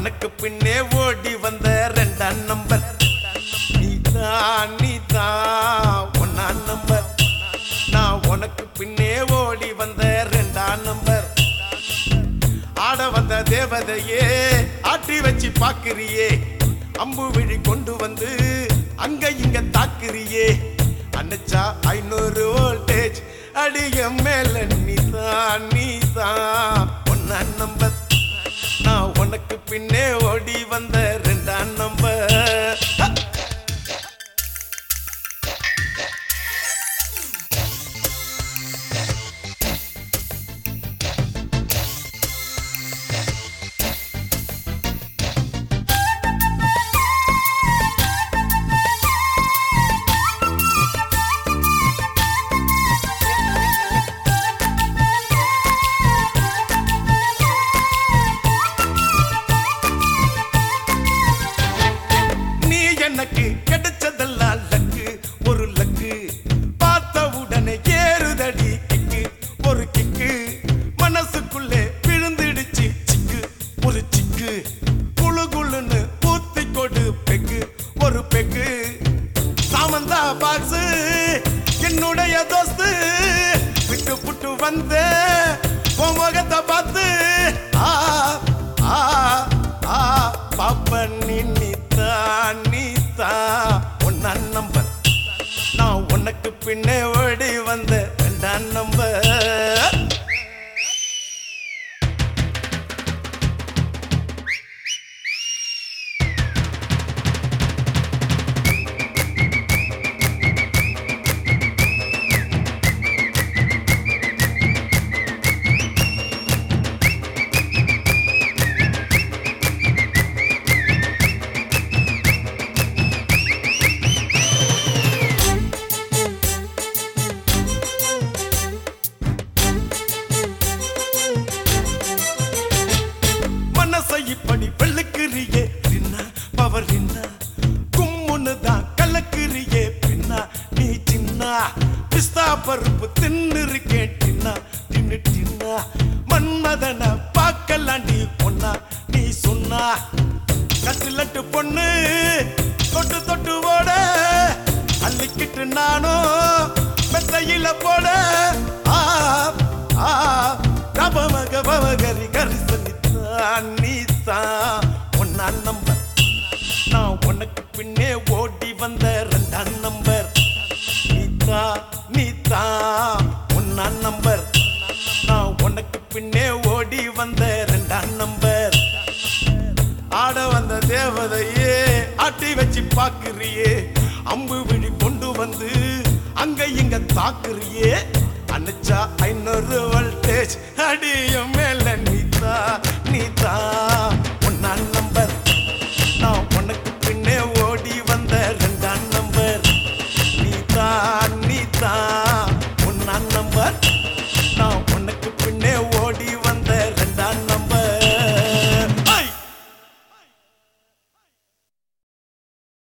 உனக்கு பின்னே ஓடி வந்த ரெண்டாம் நம்பர் நீ தான் நீ தான் ஒன்னாம் நம்பர் நான் உனக்கு பின்னே ஓடி வந்த ரெண்டாம் நம்பர் ஆட வந்த தேவதையே ஆட்டி வச்சு பாக்குறியே அம்பு விழி கொண்டு வந்து அங்க இங்க தாக்குறியே அணைச்சா ஐநூறு வோல்டேஜ் அடிய மேல நீதான் நீதான் ஒன்னா நம்பர் நான் உனக்கு பின்னே ஓடி வந்த ரெண்டாம் நம்பர் நீ எனக்கு கிடைச்சதெல்லாம் லக்கு ஒரு லக்கு பார்த்த உடனே ஏறுதடி கிக்கு ஒரு கிக்கு மனசுக்குள்ளே விழுந்துடுச்சு சிக்கு ஒரு சிக்கு குளு குளுன்னு ஊத்தி கொடு பெக்கு ஒரு பெக்கு சாமந்தா பாக்ஸ் என்னுடைய தோஸ்து விட்டு புட்டு வந்த உன் முகத்தை பார்த்து ஆ ஆ ஆ பாப்ப நீ நீத்தா நீத்தா ஒன்னா நம்பர் நான் உனக்கு பின்னே ஓடி வந்த ரெண்டாம் நம்பர் மனசை இப்படி வெள்ளுக்கிறியே சின்ன பவர் என்ன கும்முன்னு தான் கலக்கிறியே பின்னா நீ சின்ன பிஸ்தா பருப்பு தின்னு இருக்கேன் டின்னா தின்னு டின்னா மன்மதன பார்க்கலாண்டி பொண்ணா நீ சொன்னா கட்டிலட்டு பொண்ணு தொட்டு தொட்டு ஓட அள்ளிக்கிட்டு நானும் மெத்தையில போட ஆ ஆ ரபமக பவகரி கரிசனித்தான் நீதான் ஒன்னா நம்பர் நான் உனக்கு பின்னே ஓடி வந்த ரெண்டாம் நம்பர் நீதா நீதா ஒன்னா நம்பர் நான் உனக்கு பின்னே ஓடி வந்த ரெண்டாம் நம்பர் ஆட வந்த தேவதையே ஆட்டி வச்சு பாக்குறியே அம்பு விழி கொண்டு வந்து அங்க இங்க தாக்குறியே அணைச்சா ஐநூறு வோல்டேஜ் அடியும்